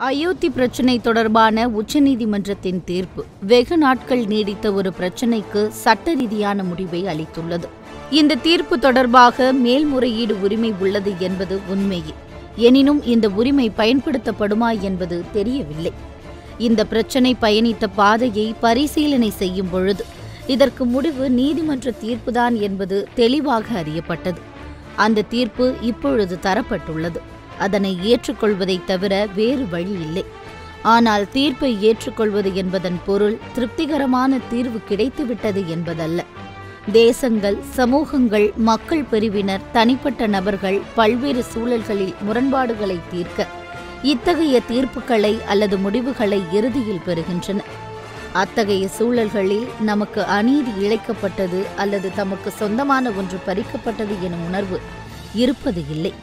அயோத்தி பிரச்சினை தொடர்பான உச்சநீதிமன்றத்தின் தீர்ப்பு வெகு நாட்கள் நீடித்த ஒரு பிரச்சினைக்கு சட்ட ரீதியான முடிவை அளித்துள்ளது இந்த தீர்ப்பு தொடர்பாக மேல்முறையீடு உரிமை உள்ளது என்பது உண்மையே எனினும் இந்த உரிமை பயன்படுத்தப்படுமா என்பது தெரியவில்லை இந்த பிரச்சினை பயணித்த பாதையை பரிசீலனை செய்யும் பொழுது இதற்கு முடிவு நீதிமன்ற தீர்ப்புதான் என்பது தெளிவாக அறியப்பட்டது அந்த தீர்ப்பு இப்பொழுது தரப்பட்டுள்ளது அதனை ஏற்றுக்கொள்வதைத் தவிர வேறு வழி இல்லை ஆனால் தீர்ப்பை ஏற்றுக்கொள்வது என்பதன் பொருள் திருப்திகரமான தீர்வு கிடைத்துவிட்டது என்பதல்ல தேசங்கள் சமூகங்கள் மக்கள் பிரிவினர் தனிப்பட்ட நபர்கள் பல்வேறு சூழல்களில் முரண்பாடுகளை தீர்க்க இத்தகைய தீர்ப்புகளை அல்லது முடிவுகளை இறுதியில் பெறுகின்றன அத்தகைய சூழல்களில் நமக்கு அநீதி இழைக்கப்பட்டது அல்லது தமக்கு சொந்தமான ஒன்று பறிக்கப்பட்டது எனும் உணர்வு இருப்பது இல்லை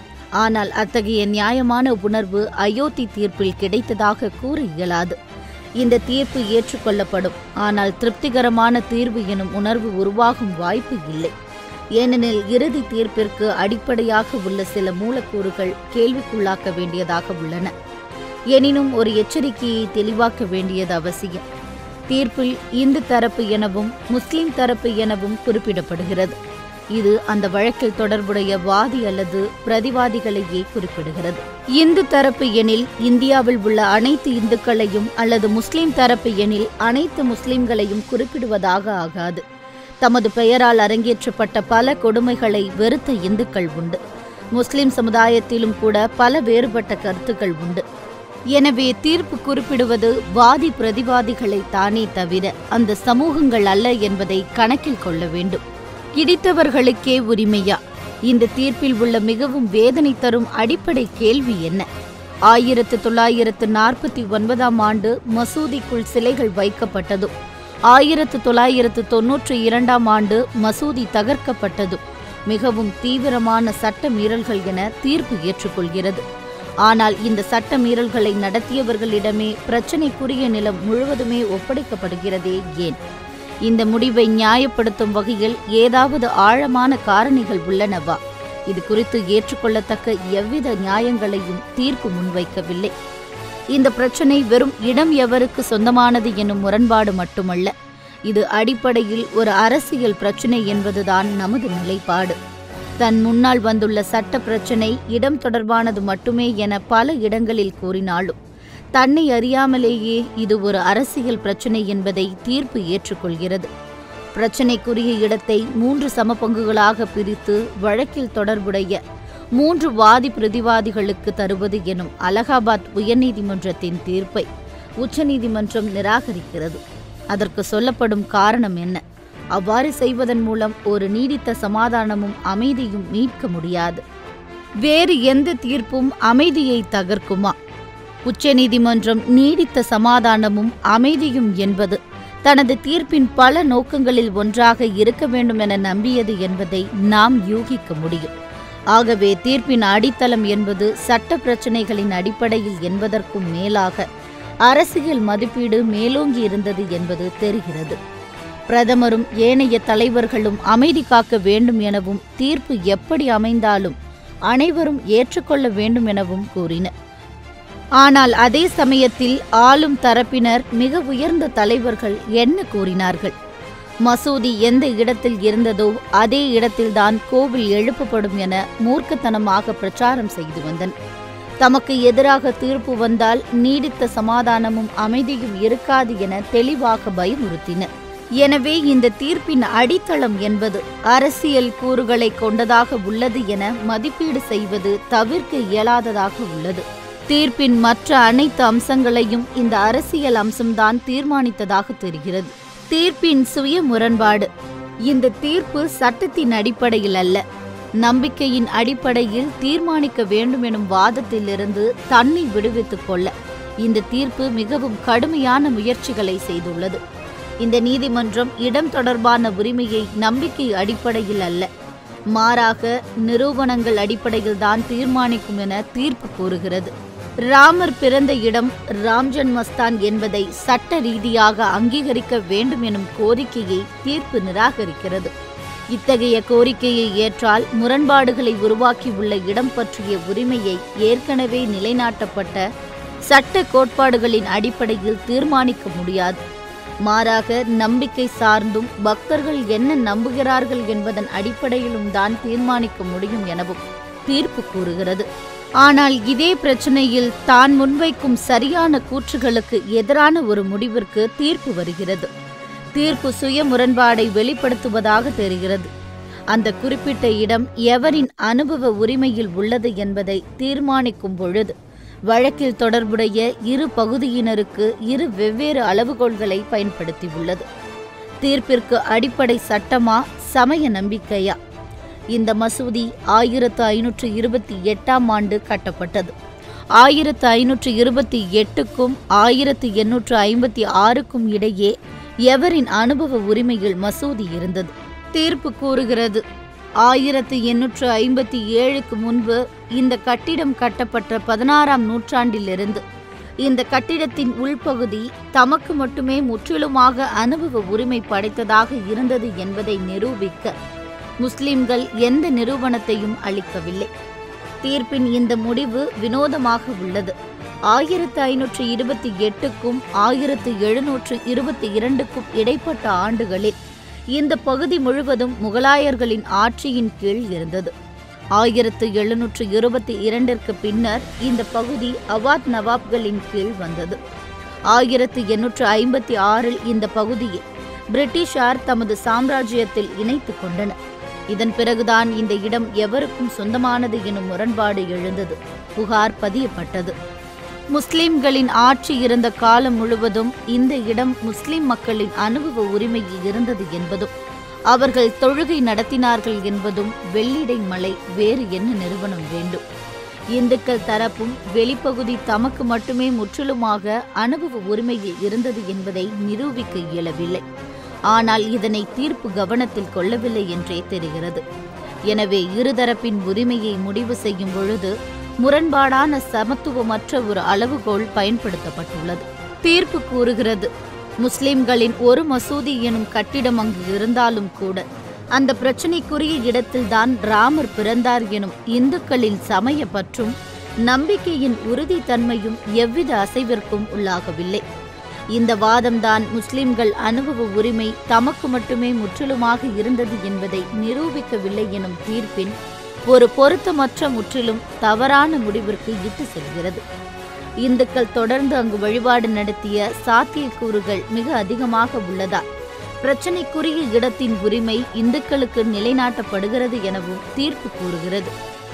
ஆனால் அத்தகைய நியாயமான உணர்வு அயோத்தி தீர்ப்பில் கிடைத்ததாக கூற இயலாது இந்த தீர்ப்பு ஏற்றுக்கொள்ளப்படும் ஆனால் திருப்திகரமான தீர்வு எனும் உணர்வு உருவாகும் வாய்ப்பு இல்லை ஏனெனில் இறுதி தீர்ப்பிற்கு அடிப்படையாக உள்ள சில மூலக்கூறுகள் கேள்விக்குள்ளாக்க வேண்டியதாக உள்ளன எனினும் ஒரு எச்சரிக்கையை தெளிவாக்க வேண்டியது அவசியம் தீர்ப்பில் இந்து தரப்பு எனவும் முஸ்லிம் தரப்பு எனவும் குறிப்பிடப்படுகிறது இது அந்த வழக்கில் தொடர்புடைய வாதி அல்லது பிரதிவாதிகளையே குறிப்பிடுகிறது இந்து தரப்பு எனில் இந்தியாவில் உள்ள அனைத்து இந்துக்களையும் அல்லது முஸ்லிம் தரப்பு எனில் அனைத்து முஸ்லிம்களையும் குறிப்பிடுவதாக ஆகாது தமது பெயரால் அரங்கேற்றப்பட்ட பல கொடுமைகளை வெறுத்த இந்துக்கள் உண்டு முஸ்லிம் சமுதாயத்திலும் கூட பல வேறுபட்ட கருத்துக்கள் உண்டு எனவே தீர்ப்பு குறிப்பிடுவது வாதி பிரதிவாதிகளை தானே தவிர அந்த சமூகங்கள் அல்ல என்பதை கணக்கில் கொள்ள வேண்டும் இடித்தவர்களுக்கே உரிமையா இந்த தீர்ப்பில் உள்ள மிகவும் வேதனை தரும் அடிப்படை கேள்வி என்ன ஆயிரத்து தொள்ளாயிரத்து நாற்பத்தி ஒன்பதாம் ஆண்டு மசூதிக்குள் சிலைகள் வைக்கப்பட்டதும் ஆயிரத்து தொள்ளாயிரத்து தொன்னூற்றி இரண்டாம் ஆண்டு மசூதி தகர்க்கப்பட்டதும் மிகவும் தீவிரமான சட்ட மீறல்கள் என தீர்ப்பு ஏற்றுக்கொள்கிறது ஆனால் இந்த சட்ட மீறல்களை நடத்தியவர்களிடமே பிரச்சினைக்குரிய நிலம் முழுவதுமே ஒப்படைக்கப்படுகிறதே ஏன் இந்த முடிவை நியாயப்படுத்தும் வகையில் ஏதாவது ஆழமான காரணிகள் உள்ளனவா இது குறித்து ஏற்றுக்கொள்ளத்தக்க எவ்வித நியாயங்களையும் தீர்ப்பு முன்வைக்கவில்லை இந்த பிரச்சினை வெறும் இடம் எவருக்கு சொந்தமானது எனும் முரண்பாடு மட்டுமல்ல இது அடிப்படையில் ஒரு அரசியல் பிரச்சினை என்பதுதான் நமது நிலைப்பாடு தன் முன்னால் வந்துள்ள சட்ட பிரச்சினை இடம் தொடர்பானது மட்டுமே என பல இடங்களில் கூறினாலும் தன்னை அறியாமலேயே இது ஒரு அரசியல் பிரச்சினை என்பதை தீர்ப்பு ஏற்றுக்கொள்கிறது பிரச்சினைக்குரிய இடத்தை மூன்று சமபங்குகளாக பிரித்து வழக்கில் தொடர்புடைய மூன்று வாதி பிரதிவாதிகளுக்கு தருவது எனும் அலகாபாத் உயர்நீதிமன்றத்தின் தீர்ப்பை உச்சநீதிமன்றம் நிராகரிக்கிறது அதற்கு சொல்லப்படும் காரணம் என்ன அவ்வாறு செய்வதன் மூலம் ஒரு நீடித்த சமாதானமும் அமைதியும் மீட்க முடியாது வேறு எந்த தீர்ப்பும் அமைதியை தகர்க்குமா உச்சநீதிமன்றம் நீடித்த சமாதானமும் அமைதியும் என்பது தனது தீர்ப்பின் பல நோக்கங்களில் ஒன்றாக இருக்க வேண்டும் என நம்பியது என்பதை நாம் யூகிக்க முடியும் ஆகவே தீர்ப்பின் அடித்தளம் என்பது சட்ட பிரச்சினைகளின் அடிப்படையில் என்பதற்கும் மேலாக அரசியல் மதிப்பீடு மேலோங்கி இருந்தது என்பது தெரிகிறது பிரதமரும் ஏனைய தலைவர்களும் அமைதி காக்க வேண்டும் எனவும் தீர்ப்பு எப்படி அமைந்தாலும் அனைவரும் ஏற்றுக்கொள்ள வேண்டும் எனவும் கூறினர் ஆனால் அதே சமயத்தில் ஆளும் தரப்பினர் மிக உயர்ந்த தலைவர்கள் என்ன கூறினார்கள் மசூதி எந்த இடத்தில் இருந்ததோ அதே இடத்தில்தான் கோவில் எழுப்பப்படும் என மூர்க்கத்தனமாக பிரச்சாரம் செய்து வந்தனர் தமக்கு எதிராக தீர்ப்பு வந்தால் நீடித்த சமாதானமும் அமைதியும் இருக்காது என தெளிவாக பயமுறுத்தினர் எனவே இந்த தீர்ப்பின் அடித்தளம் என்பது அரசியல் கூறுகளை கொண்டதாக உள்ளது என மதிப்பீடு செய்வது தவிர்க்க இயலாததாக உள்ளது தீர்ப்பின் மற்ற அனைத்து அம்சங்களையும் இந்த அரசியல் அம்சம்தான் தீர்மானித்ததாக தெரிகிறது தீர்ப்பின் சுய முரண்பாடு இந்த தீர்ப்பு சட்டத்தின் அடிப்படையில் அல்ல நம்பிக்கையின் அடிப்படையில் தீர்மானிக்க வேண்டும் எனும் வாதத்திலிருந்து தன்னை விடுவித்துக் கொள்ள இந்த தீர்ப்பு மிகவும் கடுமையான முயற்சிகளை செய்துள்ளது இந்த நீதிமன்றம் இடம் தொடர்பான உரிமையை நம்பிக்கை அடிப்படையில் அல்ல மாறாக நிரூபணங்கள் அடிப்படையில் தான் தீர்மானிக்கும் என தீர்ப்பு கூறுகிறது ராமர் பிறந்த இடம் ராம் ஜன்மஸ்தான் என்பதை சட்ட ரீதியாக அங்கீகரிக்க வேண்டும் எனும் கோரிக்கையை தீர்ப்பு நிராகரிக்கிறது இத்தகைய கோரிக்கையை ஏற்றால் முரண்பாடுகளை உருவாக்கியுள்ள இடம் பற்றிய உரிமையை ஏற்கனவே நிலைநாட்டப்பட்ட சட்ட கோட்பாடுகளின் அடிப்படையில் தீர்மானிக்க முடியாது மாறாக நம்பிக்கை சார்ந்தும் பக்தர்கள் என்ன நம்புகிறார்கள் என்பதன் அடிப்படையிலும் தான் தீர்மானிக்க முடியும் எனவும் தீர்ப்பு கூறுகிறது ஆனால் இதே பிரச்சனையில் தான் முன்வைக்கும் சரியான கூற்றுகளுக்கு எதிரான ஒரு முடிவிற்கு தீர்ப்பு வருகிறது தீர்ப்பு சுய முரண்பாடை வெளிப்படுத்துவதாக தெரிகிறது அந்த குறிப்பிட்ட இடம் எவரின் அனுபவ உரிமையில் உள்ளது என்பதை தீர்மானிக்கும் பொழுது வழக்கில் தொடர்புடைய இரு பகுதியினருக்கு இரு வெவ்வேறு அளவுகோல்களை பயன்படுத்தியுள்ளது தீர்ப்பிற்கு அடிப்படை சட்டமா சமய நம்பிக்கையா இந்த மசூதி ஆயிரத்து ஐநூற்று இருபத்தி எட்டாம் ஆண்டு கட்டப்பட்டது ஆயிரத்து ஐநூற்று இருபத்தி எட்டுக்கும் ஆயிரத்து எண்ணூற்று ஐம்பத்தி ஆறுக்கும் இடையே எவரின் அனுபவ உரிமையில் மசூதி இருந்தது தீர்ப்பு கூறுகிறது ஆயிரத்து எண்ணூற்று ஐம்பத்தி ஏழுக்கு முன்பு இந்த கட்டிடம் கட்டப்பட்ட பதினாறாம் நூற்றாண்டிலிருந்து இந்த கட்டிடத்தின் உள்பகுதி தமக்கு மட்டுமே முற்றிலுமாக அனுபவ உரிமை படைத்ததாக இருந்தது என்பதை நிரூபிக்க முஸ்லிம்கள் எந்த நிரூபணத்தையும் அளிக்கவில்லை தீர்ப்பின் இந்த முடிவு வினோதமாக உள்ளது ஆயிரத்து ஐநூற்று இருபத்தி எட்டுக்கும் ஆயிரத்து எழுநூற்று இருபத்தி இரண்டுக்கும் இடைப்பட்ட ஆண்டுகளில் இந்த பகுதி முழுவதும் முகலாயர்களின் ஆட்சியின் கீழ் இருந்தது ஆயிரத்து எழுநூற்று இருபத்தி இரண்டிற்கு பின்னர் இந்த பகுதி அவாத் நவாப்களின் கீழ் வந்தது ஆயிரத்து எண்ணூற்று ஐம்பத்தி ஆறில் இந்த பகுதியை பிரிட்டிஷார் தமது சாம்ராஜ்யத்தில் இணைத்துக் கொண்டனர் இதன் பிறகுதான் இந்த இடம் எவருக்கும் சொந்தமானது எனும் முரண்பாடு எழுந்தது புகார் பதியப்பட்டது முஸ்லிம்களின் ஆட்சி இருந்த காலம் முழுவதும் இந்த இடம் முஸ்லிம் மக்களின் அனுபவ உரிமையில் இருந்தது என்பதும் அவர்கள் தொழுகை நடத்தினார்கள் என்பதும் வெள்ளிடை மலை வேறு என்ன நிறுவனம் வேண்டும் இந்துக்கள் தரப்பும் வெளிப்பகுதி தமக்கு மட்டுமே முற்றிலுமாக அனுபவ உரிமையில் இருந்தது என்பதை நிரூபிக்க இயலவில்லை ஆனால் இதனை தீர்ப்பு கவனத்தில் கொள்ளவில்லை என்றே தெரிகிறது எனவே இருதரப்பின் உரிமையை முடிவு செய்யும் பொழுது முரண்பாடான சமத்துவமற்ற ஒரு அளவுகோல் பயன்படுத்தப்பட்டுள்ளது தீர்ப்பு கூறுகிறது முஸ்லிம்களின் ஒரு மசூதி எனும் கட்டிடம் அங்கு இருந்தாலும் கூட அந்த பிரச்சனைக்குரிய இடத்தில்தான் ராமர் பிறந்தார் எனும் இந்துக்களின் சமய பற்றும் நம்பிக்கையின் உறுதித்தன்மையும் எவ்வித அசைவிற்கும் உள்ளாகவில்லை இந்த வாதம்தான் முஸ்லிம்கள் அனுபவ உரிமை தமக்கு மட்டுமே முற்றிலுமாக இருந்தது என்பதை நிரூபிக்கவில்லை எனும் தீர்ப்பின் ஒரு பொருத்தமற்ற முற்றிலும் தவறான முடிவிற்கு இட்டு செல்கிறது இந்துக்கள் தொடர்ந்து அங்கு வழிபாடு நடத்திய சாத்தியக்கூறுகள் மிக அதிகமாக உள்ளதால் பிரச்சனைக்குரிய இடத்தின் உரிமை இந்துக்களுக்கு நிலைநாட்டப்படுகிறது எனவும் தீர்ப்பு கூறுகிறது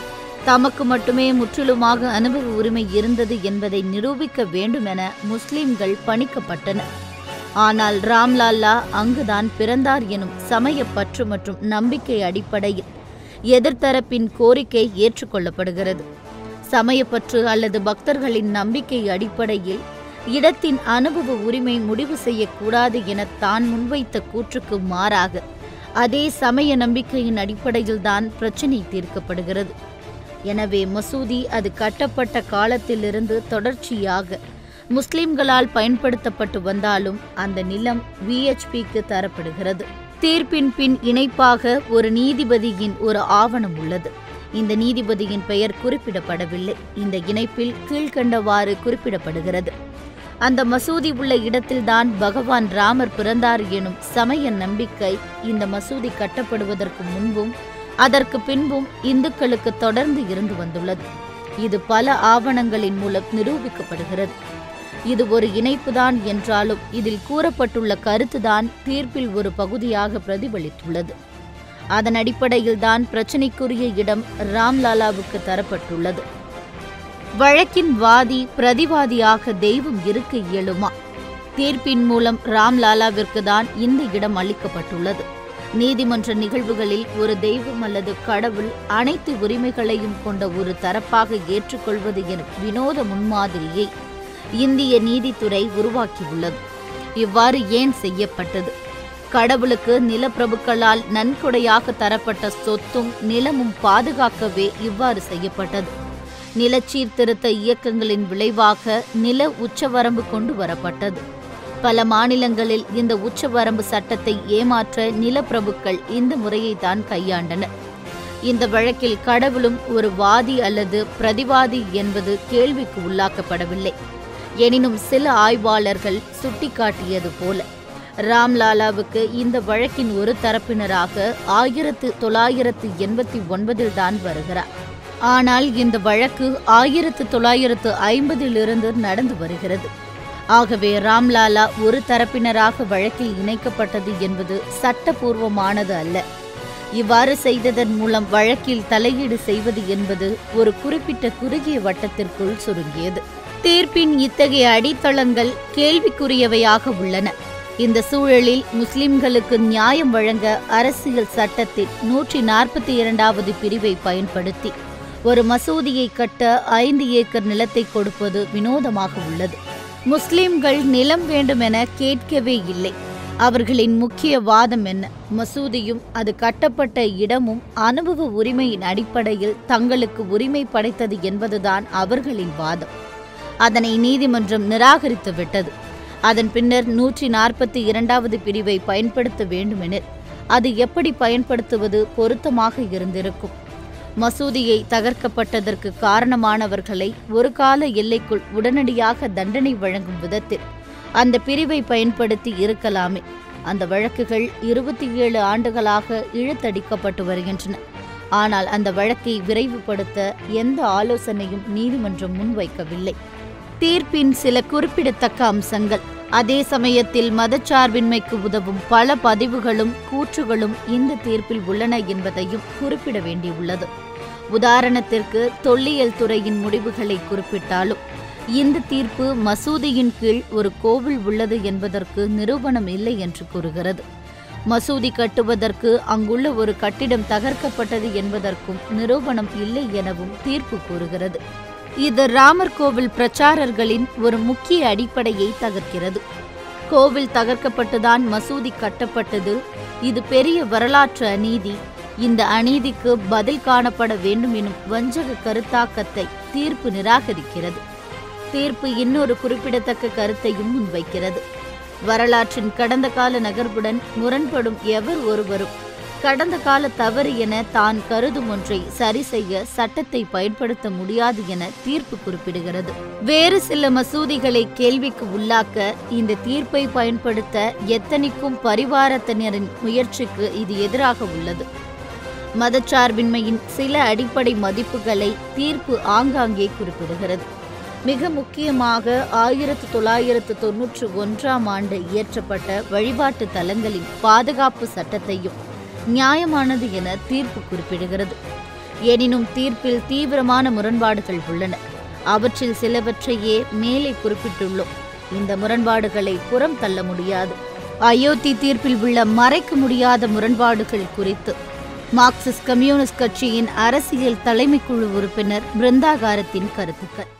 தமக்கு மட்டுமே முற்றிலுமாக அனுபவ உரிமை இருந்தது என்பதை நிரூபிக்க வேண்டுமென முஸ்லிம்கள் பணிக்கப்பட்டனர் ஆனால் ராம்லால்லா அங்குதான் பிறந்தார் எனும் சமய பற்று மற்றும் நம்பிக்கை அடிப்படையில் எதிர்த்தரப்பின் கோரிக்கை ஏற்றுக்கொள்ளப்படுகிறது சமயப்பற்று அல்லது பக்தர்களின் நம்பிக்கை அடிப்படையில் இடத்தின் அனுபவ உரிமை முடிவு செய்யக்கூடாது என தான் முன்வைத்த கூற்றுக்கு மாறாக அதே சமய நம்பிக்கையின் அடிப்படையில்தான் பிரச்சினை தீர்க்கப்படுகிறது எனவே மசூதி அது கட்டப்பட்ட காலத்திலிருந்து தொடர்ச்சியாக முஸ்லிம்களால் பயன்படுத்தப்பட்டு வந்தாலும் அந்த நிலம் விஎச்பிக்கு தரப்படுகிறது தீர்ப்பின் பின் இணைப்பாக ஒரு நீதிபதியின் ஒரு ஆவணம் உள்ளது இந்த நீதிபதியின் பெயர் குறிப்பிடப்படவில்லை இந்த இணைப்பில் கீழ்கண்டவாறு குறிப்பிடப்படுகிறது அந்த மசூதி உள்ள இடத்தில்தான் பகவான் ராமர் பிறந்தார் எனும் சமய நம்பிக்கை இந்த மசூதி கட்டப்படுவதற்கு முன்பும் அதற்கு பின்பும் இந்துக்களுக்கு தொடர்ந்து இருந்து வந்துள்ளது இது பல ஆவணங்களின் மூலம் நிரூபிக்கப்படுகிறது இது ஒரு இணைப்புதான் என்றாலும் இதில் கூறப்பட்டுள்ள கருத்துதான் தீர்ப்பில் ஒரு பகுதியாக பிரதிபலித்துள்ளது அதன் அடிப்படையில்தான் பிரச்சினைக்குரிய இடம் ராம்லாலாவுக்கு தரப்பட்டுள்ளது வழக்கின் வாதி பிரதிவாதியாக தெய்வம் இருக்க இயலுமா தீர்ப்பின் மூலம் ராம்லாலாவிற்கு தான் இந்த இடம் அளிக்கப்பட்டுள்ளது நீதிமன்ற நிகழ்வுகளில் ஒரு தெய்வம் அல்லது கடவுள் அனைத்து உரிமைகளையும் கொண்ட ஒரு தரப்பாக ஏற்றுக்கொள்வது எனும் வினோத முன்மாதிரியை இந்திய நீதித்துறை உருவாக்கியுள்ளது இவ்வாறு ஏன் செய்யப்பட்டது கடவுளுக்கு நிலப்பிரபுக்களால் நன்கொடையாக தரப்பட்ட சொத்தும் நிலமும் பாதுகாக்கவே இவ்வாறு செய்யப்பட்டது நிலச்சீர்திருத்த இயக்கங்களின் விளைவாக நில உச்சவரம்பு கொண்டு வரப்பட்டது பல மாநிலங்களில் இந்த உச்சவரம்பு சட்டத்தை ஏமாற்ற நிலப்பிரபுக்கள் இந்த முறையை தான் கையாண்டனர் இந்த வழக்கில் கடவுளும் ஒரு வாதி அல்லது பிரதிவாதி என்பது கேள்விக்கு உள்ளாக்கப்படவில்லை எனினும் சில ஆய்வாளர்கள் சுட்டிக்காட்டியது போல ராம்லாலாவுக்கு இந்த வழக்கின் ஒரு தரப்பினராக ஆயிரத்து தொள்ளாயிரத்து எண்பத்தி ஒன்பதில் தான் வருகிறார் ஆனால் இந்த வழக்கு ஆயிரத்து தொள்ளாயிரத்து ஐம்பதிலிருந்து நடந்து வருகிறது ஆகவே ராம்லாலா ஒரு தரப்பினராக வழக்கில் இணைக்கப்பட்டது என்பது சட்டபூர்வமானது அல்ல இவ்வாறு செய்ததன் மூலம் வழக்கில் தலையீடு செய்வது என்பது ஒரு குறிப்பிட்ட குறுகிய வட்டத்திற்குள் சுருங்கியது தீர்ப்பின் இத்தகைய அடித்தளங்கள் கேள்விக்குரியவையாக உள்ளன இந்த சூழலில் முஸ்லிம்களுக்கு நியாயம் வழங்க அரசியல் சட்டத்தின் நூற்றி நாற்பத்தி இரண்டாவது பிரிவை பயன்படுத்தி ஒரு மசூதியை கட்ட ஐந்து ஏக்கர் நிலத்தை கொடுப்பது வினோதமாக உள்ளது முஸ்லிம்கள் நிலம் வேண்டுமென கேட்கவே இல்லை அவர்களின் முக்கிய வாதம் என்ன மசூதியும் அது கட்டப்பட்ட இடமும் அனுபவ உரிமையின் அடிப்படையில் தங்களுக்கு உரிமை படைத்தது என்பதுதான் அவர்களின் வாதம் அதனை நீதிமன்றம் நிராகரித்து விட்டது அதன் பின்னர் நூற்றி நாற்பத்தி இரண்டாவது பிரிவை பயன்படுத்த வேண்டுமெனில் அது எப்படி பயன்படுத்துவது பொருத்தமாக இருந்திருக்கும் மசூதியை தகர்க்கப்பட்டதற்கு காரணமானவர்களை ஒரு கால எல்லைக்குள் உடனடியாக தண்டனை வழங்கும் விதத்தில் அந்த பிரிவை பயன்படுத்தி இருக்கலாமே அந்த வழக்குகள் இருபத்தி ஏழு ஆண்டுகளாக இழுத்தடிக்கப்பட்டு வருகின்றன ஆனால் அந்த வழக்கை விரைவுபடுத்த எந்த ஆலோசனையும் நீதிமன்றம் முன்வைக்கவில்லை தீர்ப்பின் சில குறிப்பிடத்தக்க அம்சங்கள் அதே சமயத்தில் மதச்சார்பின்மைக்கு உதவும் பல பதிவுகளும் கூற்றுகளும் இந்த தீர்ப்பில் உள்ளன என்பதையும் குறிப்பிட வேண்டியுள்ளது உதாரணத்திற்கு தொல்லியல் துறையின் முடிவுகளை குறிப்பிட்டாலும் இந்த தீர்ப்பு மசூதியின் கீழ் ஒரு கோவில் உள்ளது என்பதற்கு நிரூபணம் இல்லை என்று கூறுகிறது மசூதி கட்டுவதற்கு அங்குள்ள ஒரு கட்டிடம் தகர்க்கப்பட்டது என்பதற்கும் நிரூபணம் இல்லை எனவும் தீர்ப்பு கூறுகிறது இது ராமர் கோவில் பிரச்சாரர்களின் ஒரு முக்கிய அடிப்படையை தகர்க்கிறது கோவில் தகர்க்கப்பட்டுதான் மசூதி கட்டப்பட்டது இது பெரிய வரலாற்று அநீதி இந்த அநீதிக்கு பதில் காணப்பட வேண்டும் எனும் வஞ்சக கருத்தாக்கத்தை தீர்ப்பு நிராகரிக்கிறது தீர்ப்பு இன்னொரு குறிப்பிடத்தக்க கருத்தையும் முன்வைக்கிறது வரலாற்றின் கடந்த கால நகர்வுடன் முரண்படும் எவர் ஒருவரும் கடந்த கால தவறு என தான் கருதும் ஒன்றை சரி செய்ய சட்டத்தை பயன்படுத்த முடியாது என தீர்ப்பு குறிப்பிடுகிறது வேறு சில மசூதிகளை கேள்விக்கு உள்ளாக்க இந்த தீர்ப்பை பயன்படுத்த எத்தனைக்கும் பரிவாரத்தினரின் முயற்சிக்கு இது எதிராக உள்ளது மதச்சார்பின்மையின் சில அடிப்படை மதிப்புகளை தீர்ப்பு ஆங்காங்கே குறிப்பிடுகிறது மிக முக்கியமாக ஆயிரத்து தொள்ளாயிரத்து தொன்னூற்று ஒன்றாம் ஆண்டு இயற்றப்பட்ட வழிபாட்டு தலங்களின் பாதுகாப்பு சட்டத்தையும் நியாயமானது என தீர்ப்பு குறிப்பிடுகிறது எனினும் தீர்ப்பில் தீவிரமான முரண்பாடுகள் உள்ளன அவற்றில் சிலவற்றையே மேலே குறிப்பிட்டுள்ளோம் இந்த முரண்பாடுகளை புறம் தள்ள முடியாது அயோத்தி தீர்ப்பில் உள்ள மறைக்க முடியாத முரண்பாடுகள் குறித்து மார்க்சிஸ்ட் கம்யூனிஸ்ட் கட்சியின் அரசியல் தலைமைக்குழு உறுப்பினர் பிருந்தாகாரத்தின் கருத்துக்கள்